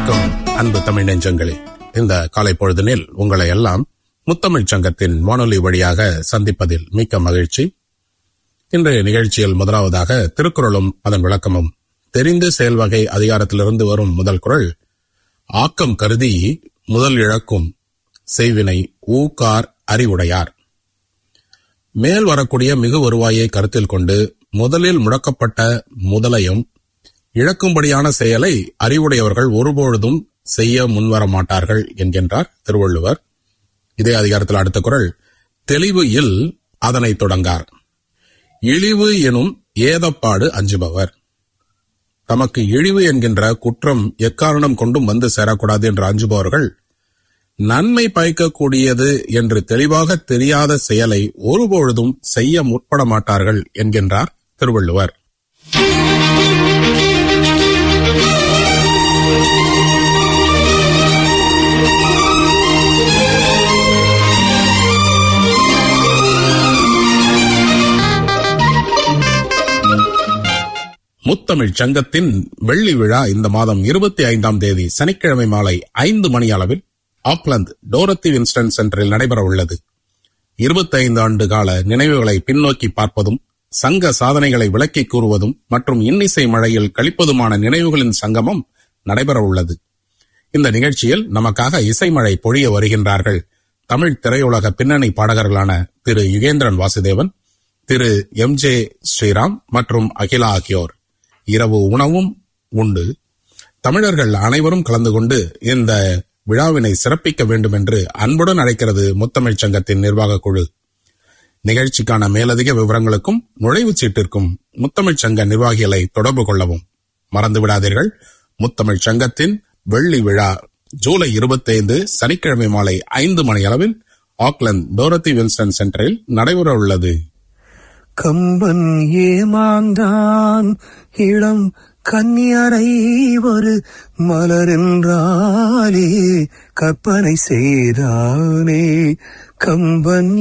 வணக்கம் அன்பு தமிழ் நெஞ்சங்களே இந்த காலை பொழுதினில் உங்களை எல்லாம் முத்தமிழ்ச் சங்கத்தின் வானொலி வழியாக சந்திப்பதில் மிக்க மகிழ்ச்சி இன்றைய நிகழ்ச்சியில் முதலாவதாக திருக்குறளும் அதன் விளக்கமும் தெரிந்து செயல்வகை அதிகாரத்திலிருந்து வரும் முதல் குறள் ஆக்கம் கருதி முதல் இழக்கும் செய்வினை ஊக்கார் அறிவுடையார் மேல் வரக்கூடிய மிகு வருவாயை கருத்தில் கொண்டு முதலில் முழக்கப்பட்ட முதலையும் இழக்கும்படியான செயலை அறிவுடையவர்கள் ஒருபொழுதும் செய்ய முன்வர மாட்டார்கள் என்கின்றார் திருவள்ளுவர் இதே அதிகாரத்தில் அடுத்த குறள் தெளிவு இல் அதனை தொடங்கார் இழிவு எனும் ஏதப்பாடு அஞ்சுபவர் தமக்கு இழிவு என்கின்ற குற்றம் எக்காரணம் கொண்டும் வந்து சேரக்கூடாது என்று அஞ்சுபவர்கள் நன்மை பயக்கக்கூடியது என்று தெளிவாக தெரியாத செயலை ஒருபொழுதும் செய்ய முற்பட மாட்டார்கள் என்கின்றார் திருவள்ளுவர் முத்தமிழ் சங்கத்தின் வெள்ளி விழா இந்த மாதம் இருபத்தி ஐந்தாம் தேதி சனிக்கிழமை மாலை ஐந்து மணி அளவில் ஆக்லாந்து டோரத்தி வின்ஸ்டன் சென்டரில் நடைபெற உள்ளது இருபத்தைந்து ஆண்டு கால நினைவுகளை பின்னோக்கி பார்ப்பதும் சங்க சாதனைகளை விளக்கி கூறுவதும் மற்றும் இன்னிசை மழையில் கழிப்பதுமான நினைவுகளின் சங்கமம் நடைபெற உள்ளது இந்த நிகழ்ச்சியில் நமக்காக இசைமழை பொழிய வருகின்றார்கள் தமிழ் திரையுலக பின்னணி பாடகர்களான திரு யுகேந்திரன் வாசுதேவன் திரு எம் ஜே ஸ்ரீராம் மற்றும் அகிலா ஆகியோர் இரவு உணவும் உண்டு தமிழர்கள் அனைவரும் கலந்து கொண்டு இந்த விழாவினை சிறப்பிக்க வேண்டும் என்று அன்புடன் அழைக்கிறது முத்தமிழ்ச் சங்கத்தின் நிர்வாக குழு நிகழ்ச்சிக்கான மேலதிக விவரங்களுக்கும் நுழைவுச் சீட்டிற்கும் முத்தமிழ்ச் சங்க நிர்வாகிகளை தொடர்பு கொள்ளவும் மறந்து விடாதீர்கள் முத்தமிழ்ச் சங்கத்தின் வெள்ளி விழா ஜூலை இருபத்தைந்து சனிக்கிழமை மாலை ஐந்து மணி அளவில் ஆக்லாந்து டோரத்தி வில்சன் சென்டரில் நடைபெற உள்ளது கம்பன் ஏமாந்தான் இளம் கன்னியரை ஒரு மலரென்றாலே கற்பனை செய்தானே கம்பன்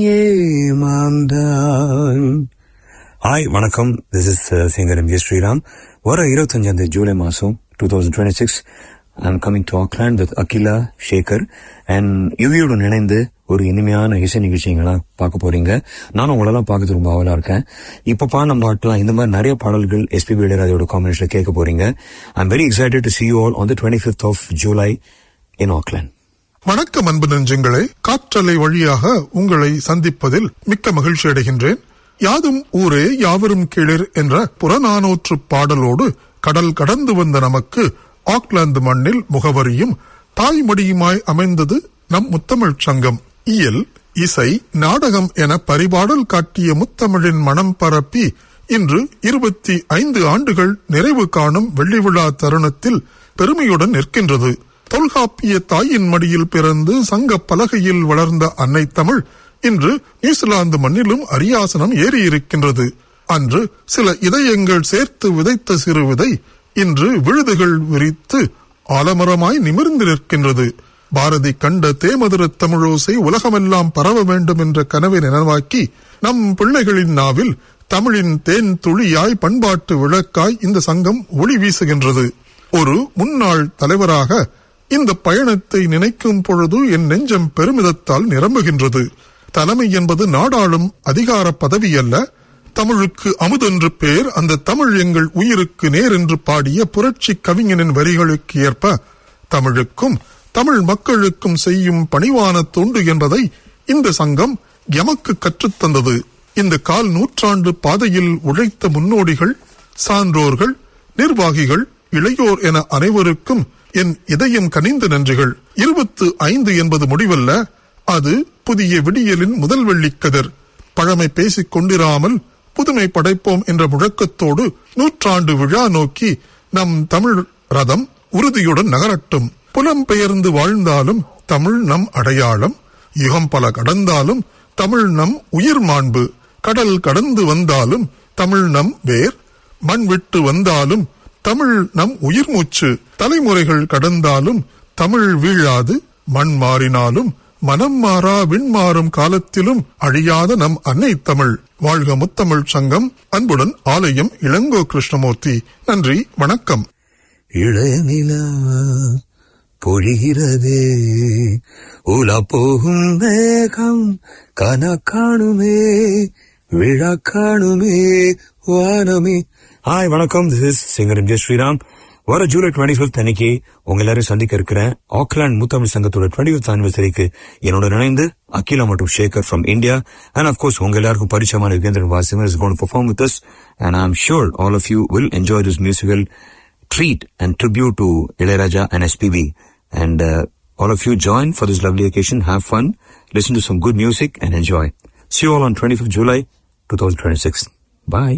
ஏமாந்தான் ஹாய் வணக்கம் this is singer M J Sriram வர இருபத்தஞ்சாம் தேதி ஜூலை மாதம் two thousand twenty six I'm coming to Auckland with Akila Shekar and யுவியுடன் இணைந்து ஒரு இனிமையான இசை நிகழ்ச்சிங்களாம் பார்க்க போறீங்க நானும் உங்களெல்லாம் பார்க்கறது ரொம்ப ஆவலா இருக்கேன் இப்ப பாடின பாட்டுலாம் இந்த மாதிரி நிறைய பாடல்கள் எஸ்பிபி இளையராஜோட காம்பினேஷன்ல கேட்க போறீங்க I'm very excited to see you all on the twenty fifth of July in Auckland வணக்கம் அன்பு நெஞ்சங்களே காற்றலை வழியாக உங்களை சந்திப்பதில் மிக்க மகிழ்ச்சி அடைகின்றேன் யாதும் ஊரே யாவரும் கீழிர் என்ற புறநானூற்று பாடலோடு கடல் கடந்து வந்த நமக்கு ஆக்லாந்து மண்ணில் முகவரியும் தாய்மடியுமாய் அமைந்தது நம் முத்தமிழ்ச் சங்கம் இயல் இசை நாடகம் என பரிபாடல் காட்டிய முத்தமிழின் மனம் பரப்பி இன்று இருபத்தி ஐந்து ஆண்டுகள் நிறைவு காணும் வெள்ளி விழா தருணத்தில் பெருமையுடன் நிற்கின்றது தொல்காப்பிய தாயின் மடியில் பிறந்து சங்க பலகையில் வளர்ந்த அன்னை தமிழ் இன்று நியூசிலாந்து மண்ணிலும் அரியாசனம் ஏறியிருக்கின்றது அன்று சில இதயங்கள் சேர்த்து விதைத்த சிறு விதை இன்று விழுதுகள் விரித்து ஆலமரமாய் நிமிர்ந்து நிற்கின்றது பாரதி கண்ட தேமதுர தமிழோசை உலகமெல்லாம் பரவ வேண்டும் என்ற கனவை நினைவாக்கி நம் பிள்ளைகளின் நாவில் தமிழின் தேன் துளியாய் பண்பாட்டு விளக்காய் இந்த சங்கம் ஒளி வீசுகின்றது ஒரு முன்னாள் தலைவராக இந்த பயணத்தை நினைக்கும் பொழுது என் நெஞ்சம் பெருமிதத்தால் நிரம்புகின்றது தலைமை என்பது நாடாளும் அதிகார பதவி அல்ல தமிழுக்கு அமுதென்று பேர் அந்த தமிழ் எங்கள் உயிருக்கு நேர் என்று பாடிய புரட்சி கவிஞனின் வரிகளுக்கு ஏற்ப தமிழுக்கும் தமிழ் மக்களுக்கும் செய்யும் பணிவான தொண்டு என்பதை இந்த சங்கம் எமக்கு கற்றுத்தந்தது இந்த கால் நூற்றாண்டு பாதையில் உழைத்த முன்னோடிகள் சான்றோர்கள் நிர்வாகிகள் இளையோர் என அனைவருக்கும் என் இதயம் கனிந்த நன்றிகள் இருபத்து ஐந்து என்பது முடிவல்ல அது புதிய விடியலின் முதல் வெள்ளிக்கதிர் பழமை பேசிக் கொண்டிராமல் புதுமை படைப்போம் என்ற முழக்கத்தோடு நூற்றாண்டு விழா நோக்கி நம் தமிழ் ரதம் உறுதியுடன் நகரட்டும் புலம்பெயர்ந்து வாழ்ந்தாலும் தமிழ் நம் அடையாளம் யுகம் பல கடந்தாலும் தமிழ் நம் உயிர் மாண்பு கடல் கடந்து வந்தாலும் தமிழ் நம் வேர் மண் விட்டு வந்தாலும் தமிழ் நம் உயிர் மூச்சு தலைமுறைகள் கடந்தாலும் தமிழ் வீழாது மண் மாறினாலும் மனம் மாறா விண் மாறும் காலத்திலும் அழியாத நம் அன்னை தமிழ் வாழ்க முத்தமிழ் சங்கம் அன்புடன் ஆலயம் இளங்கோ கிருஷ்ணமூர்த்தி நன்றி வணக்கம் இளைநிலா பொழிகிறதே உலா போகும் மேகம் கன காணுமே விழா காணுமே வானமே ஹாய் வணக்கம் this is singer M J Sriram வர ஜூலை டுவெண்ட்டி ஃபிஃப்த் அன்னைக்கு உங்க எல்லாரும் சந்திக்க இருக்கிறேன் ஆக்லாண்ட் முத்தமிழ் சங்கத்தோட டுவெண்ட்டி ஃபிஃப்த் ஆனிவர்சரிக்கு என்னோட இணைந்து அகிலா மற்றும் Shekar from India and of course உங்க எல்லாருக்கும் பரிச்சயமான யுகேந்திரன் வாசிமர் is gonna perform with us and I'm sure all of you will enjoy this musical treat and tribute to Ilayaraja and SPB. And uh, all of you join for this lovely occasion, have fun, listen to some good music and enjoy. See you all on 25th July 2026. Bye.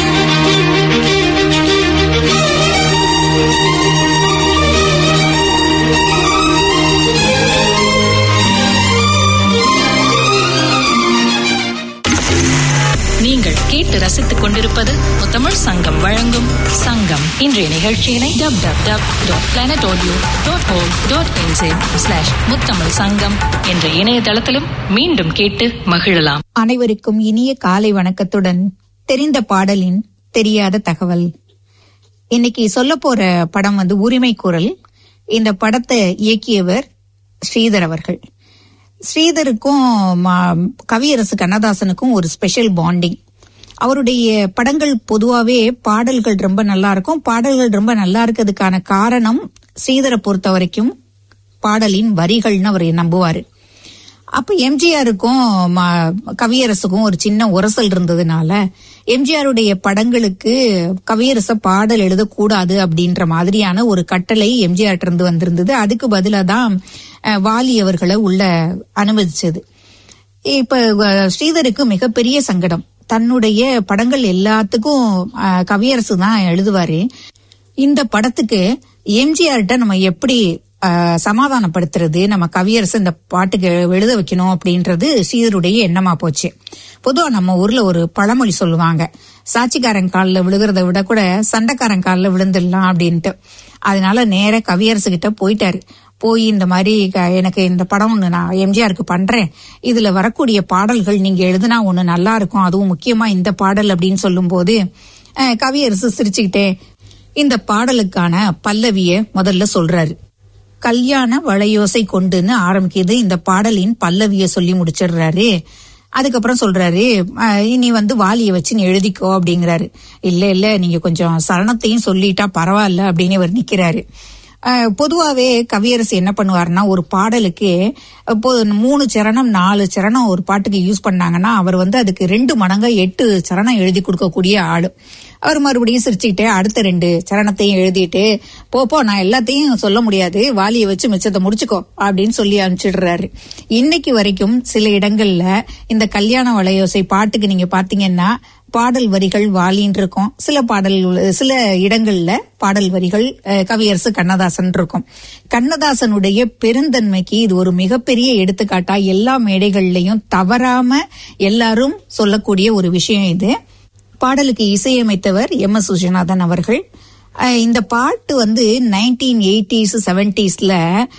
நீங்கள் கேட்டு ரசித்துக் கொண்டிருப்பது முத்தமிழ் சங்கம் வழங்கும் சங்கம் இன்றைய நிகழ்ச்சியினை dub dub dub dot planet audio dot O dot slash Muthamizh Sangam என்ற இணையதளத்திலும் மீண்டும் கேட்டு மகிழலாம் அனைவருக்கும் இனிய காலை வணக்கத்துடன் தெரிந்த பாடலின் தெரியாத தகவல் இன்னைக்கு சொல்ல போற படம் வந்து உரிமை குரல் இந்த படத்தை இயக்கியவர் ஸ்ரீதர் அவர்கள் ஸ்ரீதருக்கும் ம- கவியரசு கண்ணதாசனுக்கும் ஒரு ஸ்பெஷல் பாண்டிங் அவருடைய படங்கள் பொதுவாவே பாடல்கள் ரொம்ப நல்லா இருக்கும் பாடல்கள் ரொம்ப நல்லா இருக்கிறதுக்கான காரணம் ஸ்ரீதரை பொறுத்த வரைக்கும் பாடலின் வரிகள்னு அவர் நம்புவாரு அப்ப எம்ஜிஆருக்கும் ம- கவியரசுக்கும் ஒரு சின்ன உரசல் இருந்ததுனால எம்ஜிஆருடைய படங்களுக்கு கவியரச பாடல் எழுதக்கூடாது அப்படின்ற மாதிரியான ஒரு கட்டளை எம்ஜிஆர் இருந்து வந்திருந்தது அதுக்கு பதிலா தான் அஹ், வாலி அவர்களை உள்ள அனுமதிச்சது இப்ப அஹ், ஸ்ரீதருக்கு மிகப்பெரிய சங்கடம் தன்னுடைய படங்கள் எல்லாத்துக்கும் அஹ், கவியரசு தான் எழுதுவாரு இந்த படத்துக்கு எம்ஜிஆர்கிட்ட நம்ம எப்படி அஹ், சமாதானப்படுத்துறது நம்ம கவியரசு இந்த பாட்டுக்கு எழுத வைக்கணும் அப்படின்றது ஸ்ரீதருடைய எண்ணமா போச்சு பொதுவா நம்ம ஊர்ல ஒரு பழமொழி சொல்லுவாங்க சாட்சிக்காரன் காலில் விழுகிறத விட கூட சண்டைக்காரன் காலில் விழுந்துடலாம் அப்படின்ட்டு அதனால நேர கவியரசு கிட்ட போயிட்டாரு போய் இந்த மாதிரி க- எனக்கு இந்த படம் ஒன்று நான் எம்ஜிஆருக்கு பண்றேன் இதுல வரக்கூடிய பாடல்கள் நீங்க எழுதுனா ஒண்ணு நல்லா இருக்கும் அதுவும் முக்கியமா இந்த பாடல் அப்படின்னு சொல்லும்போது அஹ், கவியரசு சிரிச்சுக்கிட்டே இந்த பாடலுக்கான பல்லவிய முதல்ல சொல்றாரு கல்யாண வளையோசை கொண்டுன்னு ஆரம்பிக்குது இந்த பாடலின் பல்லவிய சொல்லி முடிச்சிடுறாரு அதுக்கப்புறம் சொல்றாரு அஹ், இனி வந்து வாலிய வச்சு நீ எழுதிக்கோ அப்படிங்கிறாரு இல்ல இல்ல நீங்க கொஞ்சம் சரணத்தையும் சொல்லிட்டா பரவாயில்ல அப்படின்னு இவர் நிக்கிறாரு அஹ், பொதுவாவே கவியரசு என்ன பண்ணுவாருன்னா ஒரு பாடலுக்கு இப்போ மூணு சரணம் நாலு சரணம் ஒரு பாட்டுக்கு யூஸ் பண்ணாங்கன்னா அவர் வந்து அதுக்கு ரெண்டு மடங்கா எட்டு சரணம் எழுதி கொடுக்கக்கூடிய ஆளு அவர் மறுபடியும் சிரிச்சுக்கிட்டே அடுத்த ரெண்டு சரணத்தையும் எழுதிட்டு போ போ நான் எல்லாத்தையும் சொல்ல முடியாது வாலியை வச்சு மிச்சத்தை முடிச்சுக்கோ அப்படின்னு சொல்லி அனுப்பிச்சிடுறாரு இன்னைக்கு வரைக்கும் சில இடங்கள்ல இந்த கல்யாண வளையோசை பாட்டுக்கு நீங்க பாத்தீங்கன்னா பாடல் வரிகள் வாலின்னு இருக்கும் சில பாடல் சில இடங்கள்ல பாடல் வரிகள் அஹ், கவியரசு கண்ணதாசன் இருக்கும் கண்ணதாசனுடைய பெருந்தன்மைக்கு இது ஒரு மிகப்பெரிய எடுத்துக்காட்டா எல்லா மேடைகள்லயும் தவறாம எல்லாரும் சொல்லக்கூடிய ஒரு விஷயம் இது பாடலுக்கு இசையமைத்தவர் எம் எஸ் சுஜநாதன் அவர்கள் அஹ், இந்த பாட்டு வந்து நைன்டீன் எயிட்டிஸ் செவன்டிஸ்ல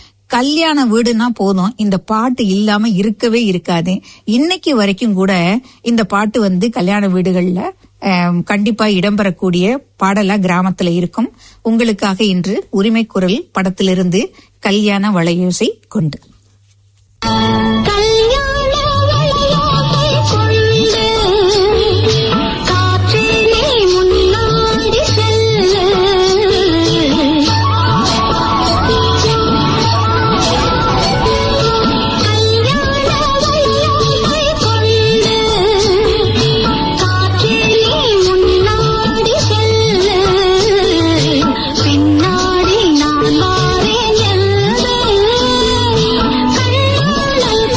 கல்யாண வீடுனா போதும் இந்த பாட்டு இல்லாம இருக்கவே இருக்காது இன்னைக்கு வரைக்கும் கூட இந்த பாட்டு வந்து கல்யாண வீடுகள்ல அஹ், கண்டிப்பா இடம்பெறக்கூடிய பாடலா கிராமத்துல இருக்கும் உங்களுக்காக இன்று உரிமை குரல் படத்திலிருந்து கல்யாண வளையோசை கொண்டு கல்யாண வளையோசை கொண்டு காற்றிலே முன்னாடி செல்ல கல்யாண வளையோசை கொண்டு காற்றிலே முன்னாடி செல்ல பின்னாடி நான் வாரேன் என்று கண்ணாளல்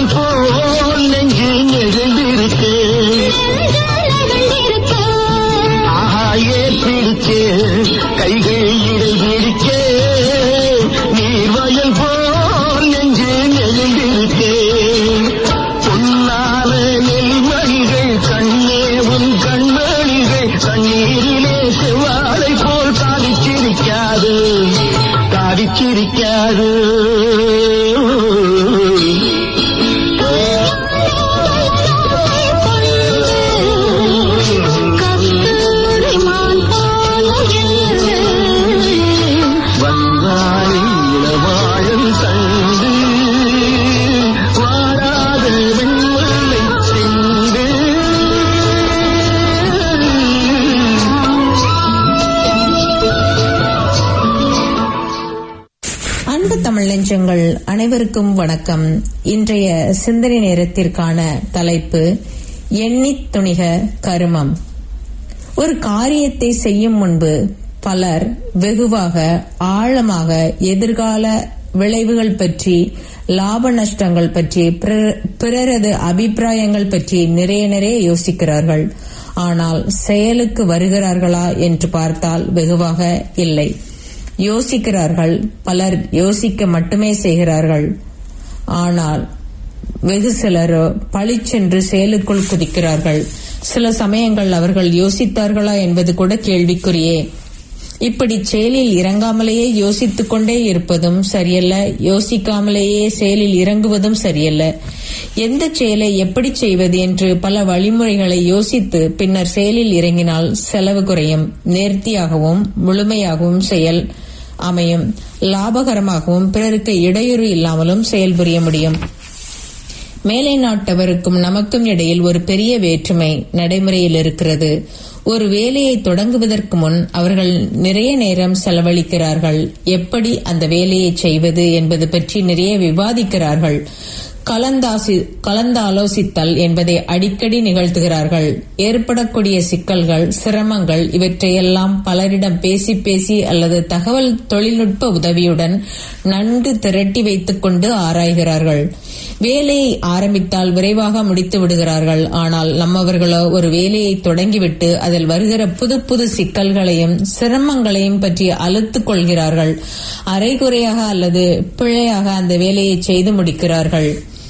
நீர்வயல் போல் நெஞ்சு நெகிழ்ந்திருக்கு ஆஹா ஏற்றிருச்சு கைகள் இடை பிடிக்க நீர்வயல் போல் நெஞ்சு நெகிழ்ந்திருக்கு பொன்னால நெல்மணிகள் கண்ணே உன் கண்மணிகள் கண்ணீரிலே செவ்வாழை போல் காதிச்சிருக்காது காதிச்சிருக்காது வந்தாய் இளவாழம் தந்து வாடாத வெண்மலை சென்று அன்பு தமிழ் நெஞ்சங்கள் அனைவருக்கும் வணக்கம் இன்றைய சிந்தனை நேரத்திற்கான தலைப்பு எண்ணித் துணிக கருமம் ஒரு காரியத்தை செய்யும் முன்பு பலர் வெகுவாக ஆழமாக எதிர்கால விளைவுகள் பற்றி லாப நஷ்டங்கள் பற்றி பிற- பிறரது அபிப்பிராயங்கள் பற்றி நிறைய நிறைய யோசிக்கிறார்கள் ஆனால் செயலுக்கு வருகிறார்களா என்று பார்த்தால் வெகுவாக இல்லை யோசிக்கிறார்கள் பலர் யோசிக்க மட்டுமே செய்கிறார்கள் ஆனால் வெகு சிலரோ பளிச்சென்று செயலுக்குள் குதிக்கிறார்கள் சில சமயங்கள் அவர்கள் யோசித்தார்களா என்பது கூட கேள்விக்குறியே இப்படி செயலில் இறங்காமலேயே யோசித்துக் கொண்டே இருப்பதும் சரியல்ல யோசிக்காமலேயே செயலில் இறங்குவதும் சரியல்ல எந்த செயலை எப்படி செய்வது என்று பல வழிமுறைகளை யோசித்து பின்னர் செயலில் இறங்கினால் செலவு குறையும் நேர்த்தியாகவும் முழுமையாகவும் செயல் அமையும் லாபகரமாகவும் பிறருக்கு இடையூறு இல்லாமலும் செயல்புரிய முடியும் மேலை நாட்டவருக்கும் நமக்கும் இடையில் ஒரு பெரிய வேற்றுமை நடைமுறையில் இருக்கிறது ஒரு வேலையை தொடங்குவதற்கு முன் அவர்கள் நிறைய நேரம் செலவழிக்கிறார்கள் எப்படி அந்த வேலையை செய்வது என்பது பற்றி நிறைய விவாதிக்கிறார்கள் கலந்தாசி கலந்தாலோசித்தல் என்பதை அடிக்கடி நிகழ்த்துகிறார்கள் ஏற்படக்கூடிய சிக்கல்கள் சிரமங்கள் இவற்றையெல்லாம் பலரிடம் பேசி பேசி அல்லது தகவல் தொழில்நுட்ப உதவியுடன் நன்கு திரட்டி வைத்துக் கொண்டு ஆராய்கிறார்கள் வேலையை ஆரம்பித்தால் விரைவாக முடித்து விடுகிறார்கள் ஆனால் நம்மவர்களோ ஒரு வேலையை தொடங்கிவிட்டு அதில் வருகிற புது புது சிக்கல்களையும் சிரமங்களையும் பற்றி அலுத்துக் கொள்கிறார்கள் அரைகுறையாக அல்லது பிழையாக அந்த வேலையை செய்து முடிக்கிறார்கள்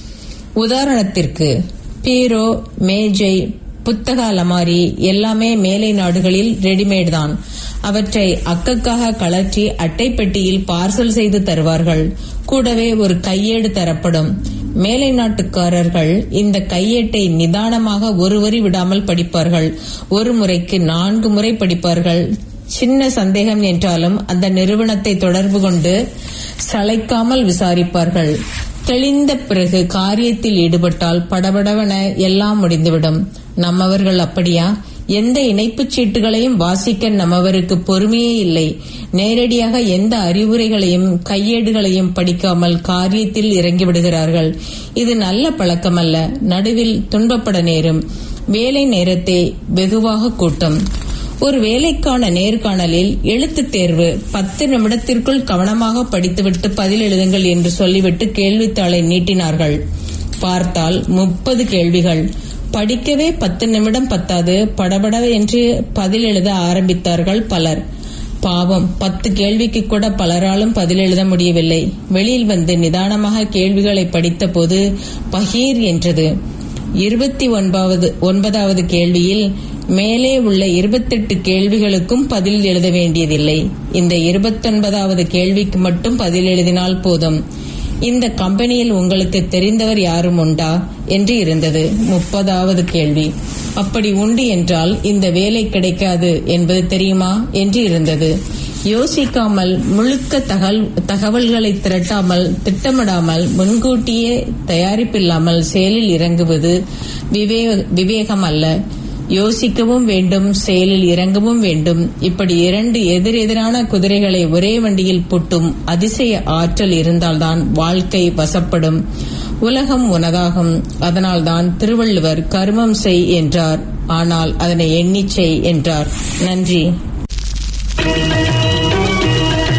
உதாரணத்திற்கு பீரோ மேஜை புத்தக அலமாரி எல்லாமே மேலை நாடுகளில் ரெடிமேட் தான் அவற்றை அக்கக்காக கலற்றி அட்டை பெட்டியில் பார்சல் செய்து தருவார்கள் கூடவே ஒரு கையேடு தரப்படும் மேலை நாட்டுக்காரர்கள் இந்த கையேட்டை நிதானமாக ஒரு வரி விடாமல் படிப்பார்கள் ஒரு முறைக்கு நான்கு முறை படிப்பார்கள் சின்ன சந்தேகம் என்றாலும் அந்த நிறுவனத்தை தொடர்பு கொண்டு சளைக்காமல் விசாரிப்பார்கள் தெளிந்த பிறகு காரியத்தில் ஈடுபட்டால் படபடவென எல்லாம் முடிந்துவிடும் நம்மவர்கள் அப்படியா எந்த இணைப்புச் சீட்டுகளையும் வாசிக்க நம்மவருக்கு பொறுமையே இல்லை நேரடியாக எந்த அறிவுரைகளையும் கையேடுகளையும் படிக்காமல் காரியத்தில் இறங்கிவிடுகிறார்கள் இது நல்ல பழக்கமல்ல நடுவில் துன்பப்பட நேரும் வேலை நேரத்தை வெகுவாக கூட்டும் ஒரு வேலைக்கான நேர்காணலில் எழுத்துத் தேர்வு பத்து நிமிடத்திற்குள் கவனமாக படித்துவிட்டு பதில் எழுதுங்கள் என்று சொல்லிவிட்டு கேள்வித்தாளை நீட்டினார்கள் பார்த்தால் முப்பது கேள்விகள் படிக்கவே பத்து நிமிடம் பத்தாது படபட என்று பதில் எழுத ஆரம்பித்தார்கள் பலர் பாவம் பத்து கேள்விக்கு கூட பலராலும் பதில் எழுத முடியவில்லை வெளியில் வந்து நிதானமாக கேள்விகளை படித்தபோது பகீர் என்றது இருபத்தி ஒன்பதாவது ஒன்பதாவது கேள்வியில் மேலே உள்ள இருபத்தெட்டு கேள்விகளுக்கும் பதில் எழுத வேண்டியதில்லை இந்த இருபத்தொன்பதாவது கேள்விக்கு மட்டும் பதில் எழுதினால் போதும் இந்த கம்பெனியில் உங்களுக்கு தெரிந்தவர் யாரும் உண்டா என்று இருந்தது முப்பதாவது கேள்வி அப்படி உண்டு என்றால் இந்த வேலை கிடைக்காது என்பது தெரியுமா என்று இருந்தது யோசிக்காமல் முழுக்க தகவல் தகவல்களை திரட்டாமல் திட்டமிடாமல் முன்கூட்டியே தயாரிப்பில்லாமல் செயலில் இறங்குவது விவே- விவேகம் அல்ல யோசிக்கவும் வேண்டும் செயலில் இறங்கவும் வேண்டும் இப்படி இரண்டு எதிரெதிரான குதிரைகளை ஒரே வண்டியில் பூட்டும் அதிசய ஆற்றல் இருந்தால்தான் வாழ்க்கை வசப்படும் உலகம் உனதாகும் அதனால்தான் திருவள்ளுவர் கர்மம் செய் என்றார் ஆனால் அதனை எண்ணிச் செய் என்றார் நன்றி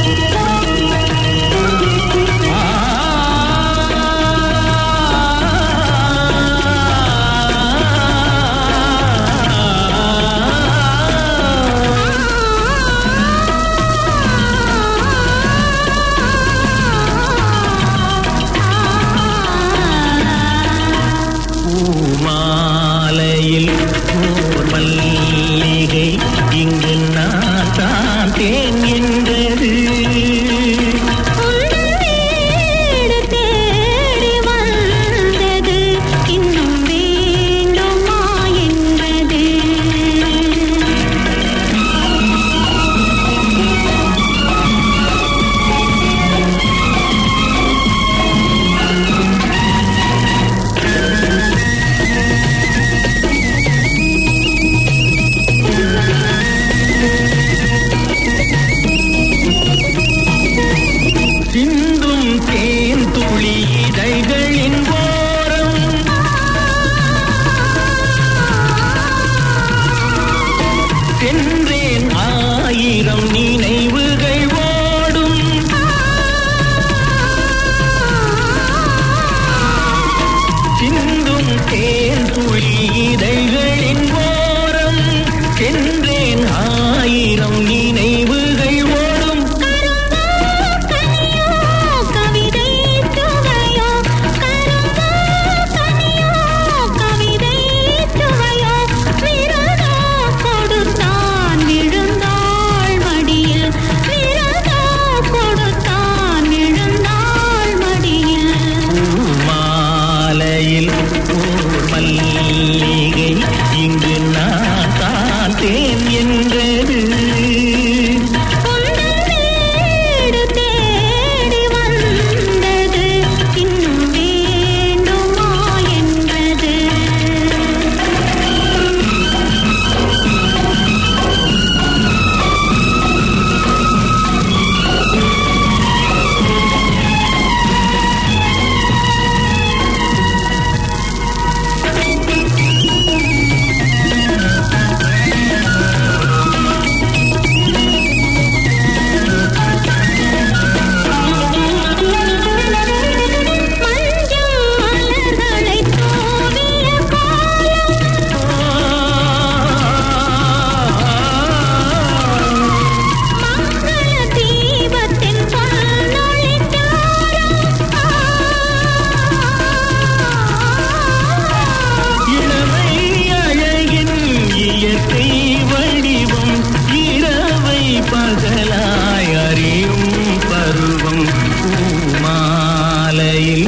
ஆ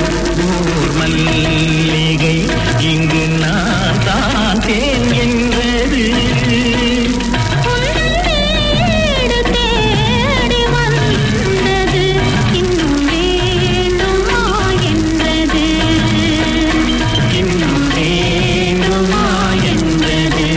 ஊர் மல்லிகை இங்கு நான் தான் தேன் என்றது வீடு தேடி வந்தது இன்னும் வேண்டுமா என்றது இன்னும் வேண்டுமா என்றது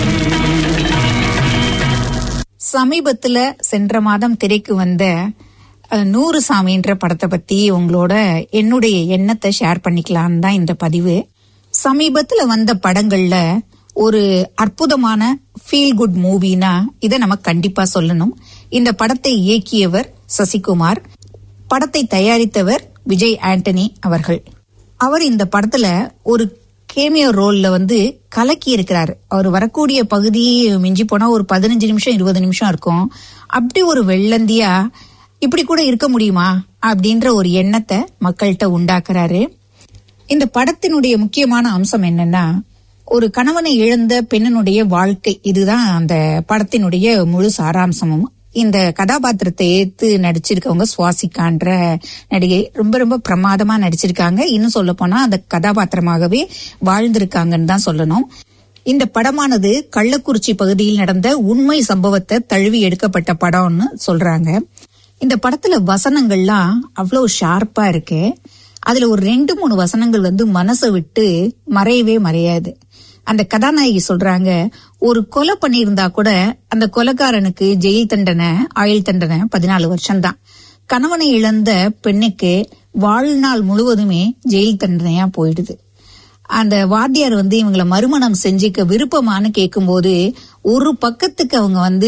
சமீபத்துல சென்ற மாதம் திரைக்கு வந்த அஹ், நூறு சாமின்ற படத்தை பத்தி உங்களோட என்னுடைய எண்ணத்தை ஷேர் பண்ணிக்கலான்னு தான் இந்த பதிவு சமீபத்துல வந்த படங்கள்ல ஒரு அற்புதமான ஃபீல் குட் மூவினா இதை நம்ம கண்டிப்பா சொல்லணும் இந்த படத்தை இயக்கியவர் சசிகுமார் படத்தை தயாரித்தவர் விஜய் ஆண்டனி அவர்கள் அவர் இந்த படத்துல ஒரு கேமியோ ரோல்ல வந்து கலக்கி இருக்கிறாரு அவர் வரக்கூடிய பகுதி மிஞ்சி போனா ஒரு பதினஞ்சு நிமிஷம் இருபது நிமிஷம் இருக்கும் அப்படி ஒரு வெள்ளந்தியா இப்படி கூட இருக்க முடியுமா அப்படின்ற ஒரு எண்ணத்தை மக்கள்கிட்ட உண்டாக்குறாரு இந்த படத்தினுடைய முக்கியமான அம்சம் என்னன்னா ஒரு கணவனை இழந்த பெண்ணினுடைய வாழ்க்கை இதுதான் அந்த படத்தினுடைய முழு சாராம்சமும் இந்த கதாபாத்திரத்தை ஏத்து நடிச்சிருக்கவங்க சுவாசிக்கான்ற நடிகை ரொம்ப ரொம்ப பிரமாதமா நடிச்சிருக்காங்க இன்னும் சொல்ல போனா அந்த கதாபாத்திரமாகவே வாழ்ந்திருக்காங்கன்னு தான் சொல்லணும் இந்த படமானது கள்ளக்குறிச்சி பகுதியில் நடந்த உண்மை சம்பவத்தை தழுவி எடுக்கப்பட்ட படம்னு சொல்றாங்க இந்த படத்துல வசனங்கள்லாம் அவ்வளவு ஷார்ப்பா இருக்கு அதுல ஒரு ரெண்டு மூணு வசனங்கள் வந்து மனசை விட்டு மறையவே மறையாது அந்த கதாநாயகி சொல்றாங்க ஒரு கொலை பண்ணியிருந்தா கூட அந்த கொலைக்காரனுக்கு ஜெயில் தண்டனை ஆயுள் தண்டனை பதினாலு வருஷம்தான் கணவனை இழந்த பெண்ணுக்கு வாழ்நாள் முழுவதுமே ஜெயில் தண்டனையா போயிடுது அந்த வாத்தியார் வந்து இவங்களை மறுமணம் செஞ்சுக்க விருப்பமானு கேட்கும்போது ஒரு பக்கத்துக்கு அவங்க வந்து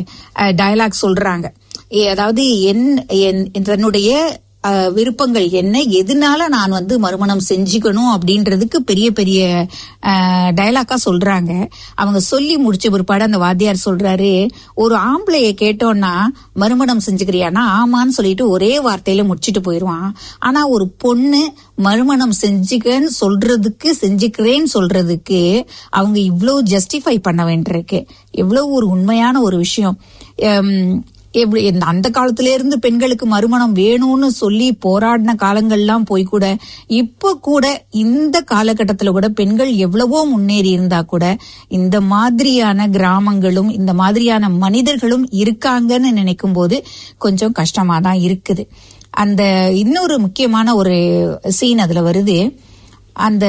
டயலாக் சொல்றாங்க ஏ, அதாவது என் என் தன்னுடைய அஹ், விருப்பங்கள் என்ன எதனால நான் வந்து மறுமணம் செஞ்சுக்கணும் அப்படின்றதுக்கு பெரிய பெரிய டயலாக்கா சொல்றாங்க அவங்க சொல்லி முடிச்ச பிற்பாடு அந்த வாத்தியார் சொல்றாரு ஒரு ஆம்பளைய கேட்டோம்னா மறுமணம் செஞ்சுக்கிறியானா ஆமான்னு சொல்லிட்டு ஒரே வார்த்தையில முடிச்சிட்டு போயிடுவான் ஆனா ஒரு பொண்ணு மறுமணம் செஞ்சுக்கன்னு சொல்றதுக்கு செஞ்சுக்கிறேன்னு சொல்றதுக்கு அவங்க இவ்வளவு ஜஸ்டிஃபை பண்ண வேண்டியிருக்கு எவ்வளவு ஒரு உண்மையான ஒரு விஷயம் எம், எப்படி இந்த அந்த காலத்துல இருந்து பெண்களுக்கு மறுமணம் வேணும்னு சொல்லி போராடின காலங்கள்லாம் போய் கூட இப்ப கூட இந்த காலகட்டத்துல கூட பெண்கள் எவ்வளவோ முன்னேறி இருந்தா கூட இந்த மாதிரியான கிராமங்களும் இந்த மாதிரியான மனிதர்களும் இருக்காங்கன்னு நினைக்கும் போது கொஞ்சம் கஷ்டமா தான் இருக்குது அந்த இன்னொரு முக்கியமான ஒரு சீன் அதுல வருது அந்த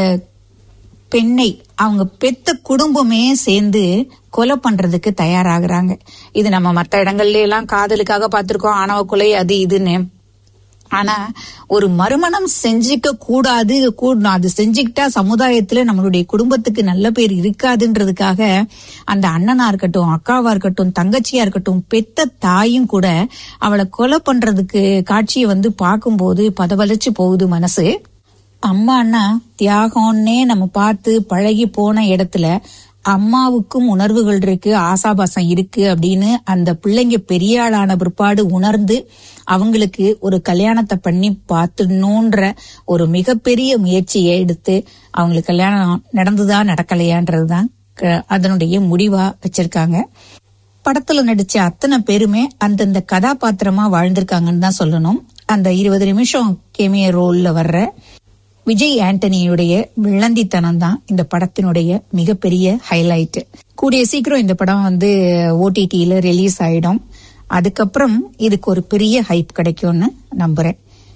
பெண்ணை அவங்க பெத்த குடும்பமே சேர்ந்து கொலை பண்றதுக்கு தயாராகிறாங்க இது நம்ம மத்த இடங்கள்ல எல்லாம் காதலுக்காக பார்த்திருக்கோம் ஆணவ கொலை அது இதுன்னு ஆனா ஒரு மறுமணம் செஞ்சுக்க கூடாது கூடணும் அது செஞ்சுக்கிட்டா சமுதாயத்துல நம்மளுடைய குடும்பத்துக்கு நல்ல பேர் இருக்காதுன்றதுக்காக அந்த அண்ணனா இருக்கட்டும் அக்காவா இருக்கட்டும் தங்கச்சியா இருக்கட்டும் பெத்த தாயும் கூட அவளை கொலை பண்றதுக்கு காட்சியை வந்து பார்க்கும்போது பதவளைச்சு போகுது மனசு அம்மான்னா தியாகம்னே நம்ம பார்த்து பழகி போன இடத்துல அம்மாவுக்கும் உணர்வுகள் இருக்கு ஆசாபாசம் இருக்கு அப்படின்னு அந்த பிள்ளைங்க பெரிய ஆளான பிற்பாடு உணர்ந்து அவங்களுக்கு ஒரு கல்யாணத்தை பண்ணி பார்த்துடணுன்ற ஒரு மிகப்பெரிய முயற்சியை எடுத்து அவங்களுக்கு கல்யாணம் நடந்துதா நடக்கலையான்றதுதான் க- அதனுடைய முடிவா வச்சிருக்காங்க படத்துல நடிச்ச அத்தனை பேருமே அந்தந்த கதாபாத்திரமா வாழ்ந்திருக்காங்கன்னு தான் சொல்லணும் அந்த இருபது நிமிஷம் கேமிய ரோல்ல வர்ற விஜய் ஆண்டனியுடைய விளந்தித்தனம் தான் இந்த படத்தினுடைய மிகப்பெரிய ஹைலைட் கூடிய சீக்கிரம் இந்த படம் வந்து ஓடிடியில ரிலீஸ் ஆயிடும் அதுக்கப்புறம் இதுக்கு ஒரு பெரிய ஹைப் கிடைக்கும்னு நம்புறேன்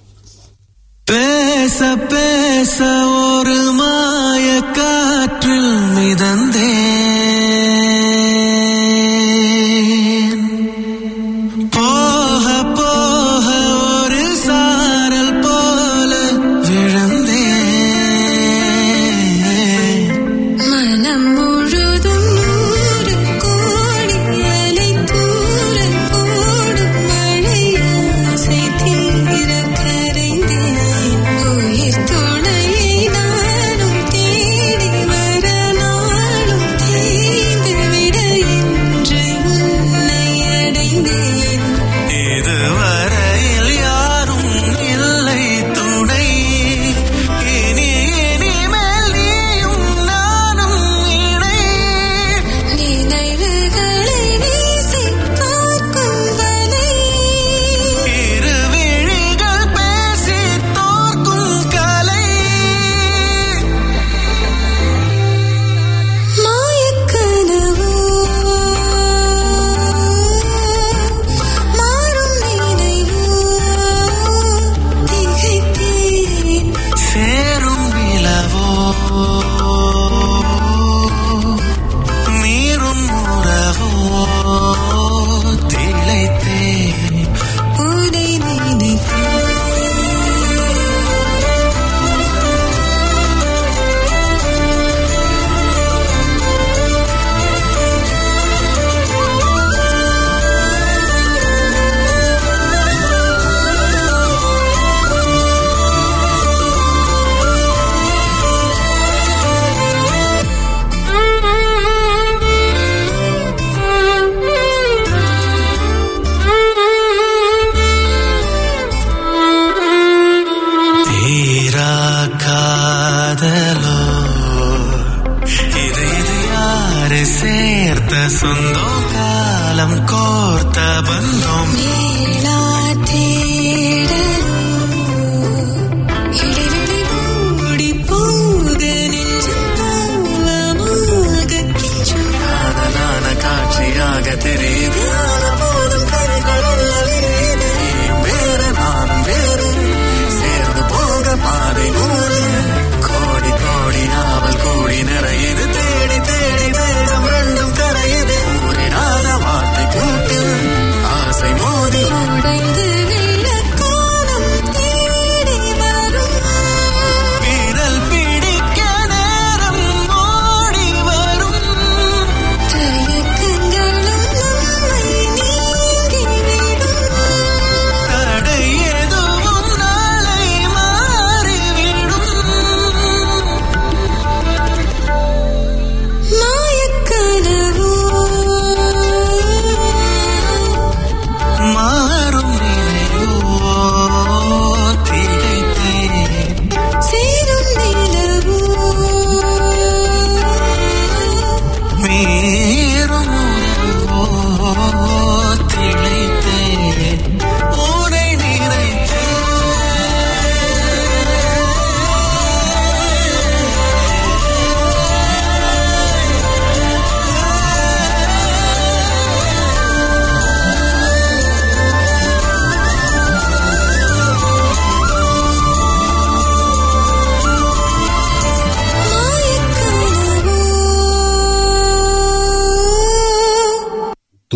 பேச பேச ஒரு மாய காற்றில் மிதந்தேன் போக போக ஒரு சாரல் போல விழுந்தேன் மனம் முழுதும் நூறு கோடி அலை தூரல் போடும் மழையாசை தீர கரைந்தேன் உயிர் துணையை நானும் தேடி வர நாளும்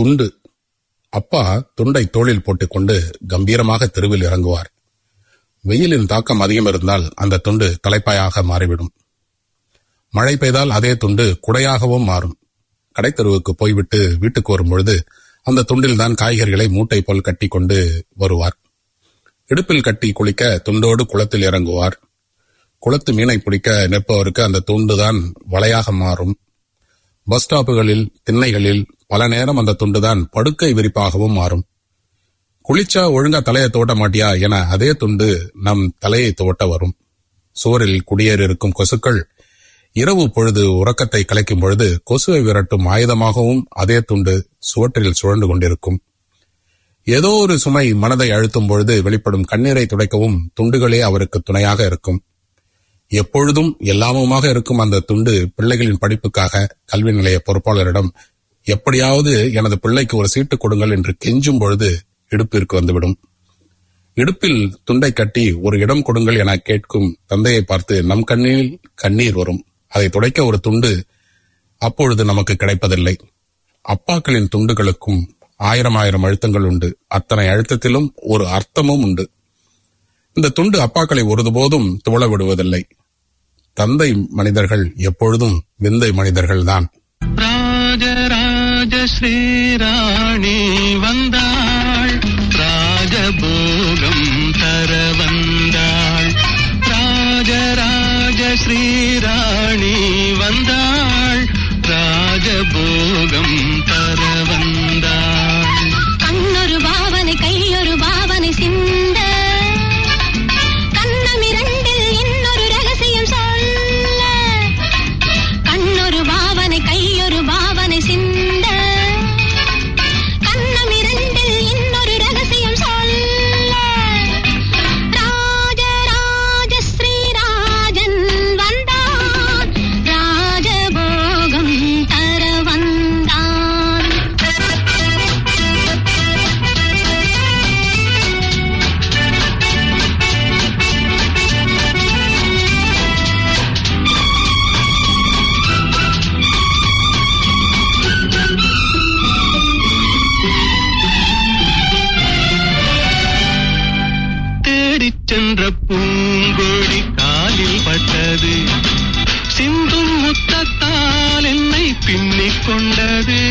துண்டு அப்பா துண்டை தோளில் போட்டுக்கொண்டு கம்பீரமாக தெருவில் இறங்குவார் வெயிலின் தாக்கம் அதிகம் இருந்தால் அந்த துண்டு தலைப்பாயாக மாறிவிடும் மழை பெய்தால் அதே துண்டு குடையாகவும் மாறும் கடைத்தெருவுக்கு போய்விட்டு வீட்டுக்கு வரும் பொழுது அந்த துண்டில் தான் காய்கறிகளை மூட்டை போல் கட்டி கொண்டு வருவார் இடுப்பில் கட்டி குளிக்க துண்டோடு குளத்தில் இறங்குவார் குளத்து மீனை பிடிக்க நிற்பவருக்கு அந்த துண்டுதான் வலையாக மாறும் பஸ் ஸ்டாப்புகளில் திண்ணைகளில் பல நேரம் அந்த துண்டுதான் படுக்கை விரிப்பாகவும் மாறும் குளிச்சா ஒழுங்கா தலையை துவட்ட மாட்டியா என அதே துண்டு நம் தலையை துவட்ட வரும் சுவரில் குடியேறி இருக்கும் கொசுக்கள் இரவு பொழுது உறக்கத்தை கலைக்கும் பொழுது கொசுவை விரட்டும் ஆயுதமாகவும் அதே துண்டு சுவற்றில் சுழண்டு கொண்டிருக்கும் ஏதோ ஒரு சுமை மனதை அழுத்தும் பொழுது வெளிப்படும் கண்ணீரை துடைக்கவும் துண்டுகளே அவருக்கு துணையாக இருக்கும் எப்பொழுதும் எல்லாமுமாக இருக்கும் அந்த துண்டு பிள்ளைகளின் படிப்புக்காக கல்வி நிலைய பொறுப்பாளரிடம் எப்படியாவது எனது பிள்ளைக்கு ஒரு சீட்டு கொடுங்கள் என்று கெஞ்சும் பொழுது இடுப்பிற்கு வந்துவிடும் இடுப்பில் துண்டை கட்டி ஒரு இடம் கொடுங்கள் என கேட்கும் தந்தையை பார்த்து நம் கண்ணில் கண்ணீர் வரும் அதை துடைக்க ஒரு துண்டு அப்பொழுது நமக்கு கிடைப்பதில்லை அப்பாக்களின் துண்டுகளுக்கும் ஆயிரம் ஆயிரம் அழுத்தங்கள் உண்டு அத்தனை அழுத்தத்திலும் ஒரு அர்த்தமும் உண்டு இந்த துண்டு அப்பாக்களை ஒருபோதும் துவள விடுவதில்லை தந்தை மனிதர்கள் எப்பொழுதும் விந்தை மனிதர்கள்தான் ராஜராஜ ஸ்ரீராணி வந்தாள் ராஜபோகம் தர வந்தாள் ராஜராஜ ஸ்ரீராணி வந்தாள் ராஜபோகம் தர வந்தாள் கண்ணொரு பாவனை கையொரு பாவனை சிந்த கண்ணமிரண்டில் இன்னொரு ரகசியம் சொல்ல கண்ணொரு பாவனை கையொரு பாவனை சிந்த கண்ணமிரண்டில் இன்னொரு ரகசியம் சொல்ல ராஜராஜ ஸ்ரீராஜன் வந்தான் ராஜபோகம் தர வந்தான் தேடிச் சென்ற பூங்கொடி காலில் பட்டது சிந்தும் முத்தத்தால் என்னை பின்னிக் கொண்டது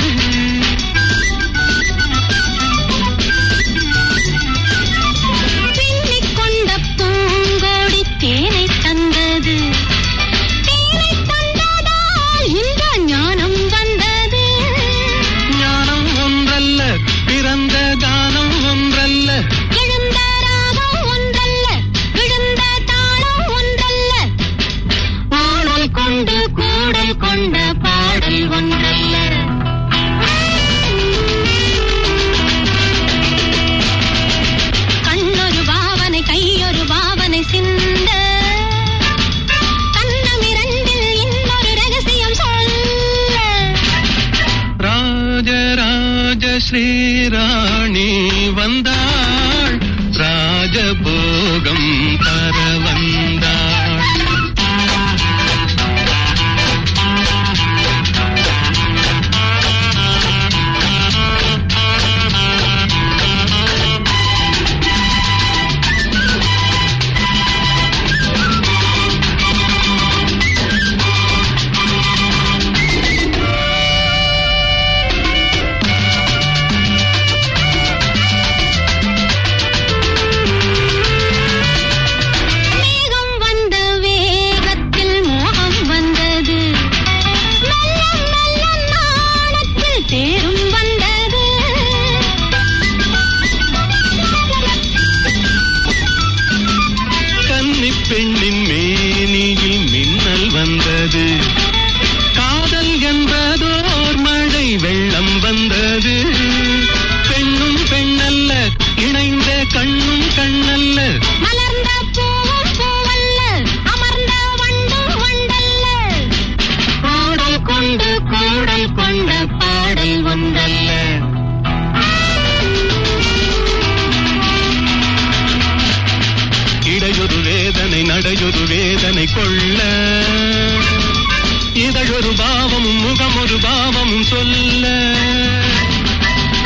பின்னிக் கொண்ட பூங்கோடி தேனை தந்தது தேனை தந்ததால் இந்த ஞானம் வந்தது ஞானம் ஒன்றல்ல பிறந்த கானம் ஒன்றல்ல எழுந்த ராகம் ஒன்றல்ல விழுந்த தாளம் ஒன்றல்ல ஆடல் கொண்டு கூடல் கொண்ட பாடல் ஒன்றல்ல கண்ணொரு பாவனை கையொரு பாவனை சிந்த கண்ணமிரண்டில் இன்னொரு ரகசியம் சொல்ல ராஜராஜ ஸ்ரீராணி வந்தாள் ராஜபோகம் தர வந்தாள் மேகம் வந்த வேகத்தில் மோகம் வந்தது நல்ல நல்ல நாணத்தில் தேரும் வந்தது கன்னி பெண்ணின் மேனியில் மின்னல் வந்தது காதல் என்பதோர் மழை வெள்ளம் வந்தது பெண்ணும் பெண்ணல்ல இணைந்த கண்ணும் கண்ணல்ல மலர்ந்த பூவும் பூவல்ல அமர்ந்த வண்டும் வண்டல்ல பாடல் கொண்டு கூடல் கொண்ட பாடல் ஒன்றல்ல இடையொரு வேதனை நடையொரு வேதனை கொள்ள இதழொரு பாவமும் முகமொரு பாவமும் சொல்ல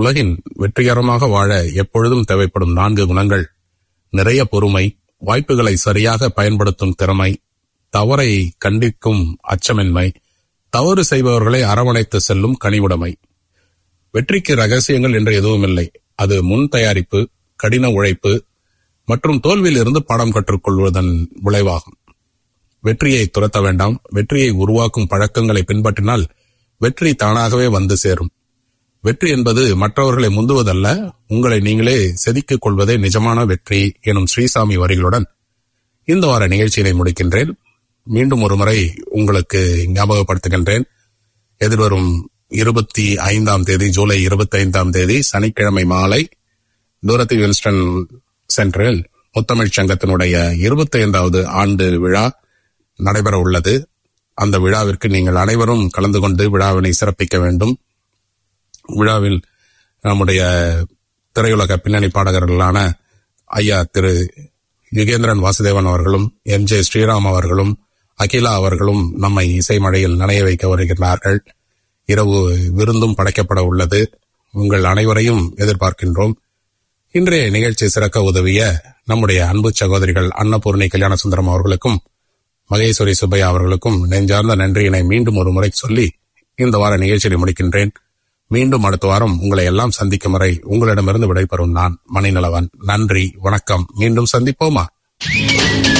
உலகின் வெற்றிகரமாக வாழ எப்பொழுதும் தேவைப்படும் நான்கு குணங்கள் நிறைய பொறுமை வாய்ப்புகளை சரியாக பயன்படுத்தும் திறமை தவறை கண்டிக்கும் அச்சமின்மை தவறு செய்பவர்களை அரவணைத்து செல்லும் கனிவுடைமை வெற்றிக்கு ரகசியங்கள் என்று எதுவும் இல்லை அது முன் தயாரிப்பு கடின உழைப்பு மற்றும் தோல்வியில் இருந்து பாடம் கற்றுக்கொள்வதன் விளைவாகும் வெற்றியை துரத்த வேண்டாம் வெற்றியை உருவாக்கும் பழக்கங்களை பின்பற்றினால் வெற்றி தானாகவே வந்து சேரும் வெற்றி என்பது மற்றவர்களை முந்துவதல்ல உங்களை நீங்களே செதுக்கிக் கொள்வதே நிஜமான வெற்றி எனும் ஸ்ரீசாமி வரிகளுடன் இந்த வார நிகழ்ச்சியினை முடிக்கின்றேன் மீண்டும் ஒரு முறை உங்களுக்கு ஞாபகப்படுத்துகின்றேன் எதிர்வரும் இருபத்தி ஐந்தாம் தேதி ஜூலை இருபத்தி ஐந்தாம் தேதி சனிக்கிழமை மாலை தூரத்தி வின்ஸ்டன் சென்டரில் முத்தமிழ்ச் சங்கத்தினுடைய இருபத்தி ஐந்தாவது ஆண்டு விழா நடைபெற உள்ளது அந்த விழாவிற்கு நீங்கள் அனைவரும் கலந்து கொண்டு விழாவினை சிறப்பிக்க வேண்டும் விழாவில் நம்முடைய திரையுலக பின்னணி பாடகர்களான ஐயா திரு யுகேந்திரன் வாசுதேவன் அவர்களும் எம் ஜே ஸ்ரீராம் அவர்களும் அகிலா அவர்களும் நம்மை இசை மழையில் நனைய வைக்க வருகிறார்கள் இரவு விருந்தும் படைக்கப்பட உள்ளது உங்கள் அனைவரையும் எதிர்பார்க்கின்றோம் இன்றைய நிகழ்ச்சி சிறக்க உதவிய நம்முடைய அன்பு சகோதரிகள் அன்னபூர்ணி கல்யாண சுந்தரம் அவர்களுக்கும் மகேஸ்வரி சுப்பையா அவர்களுக்கும் நெஞ்சார்ந்த நன்றியினை மீண்டும் ஒரு முறை சொல்லி இந்த வார நிகழ்ச்சியை முடிக்கின்றேன் மீண்டும் அடுத்த வாரம் உங்களை எல்லாம் சந்திக்கும் வரை உங்களிடமிருந்து விடைபெறும் நான் மணிநலவன் நன்றி வணக்கம் மீண்டும் சந்திப்போமா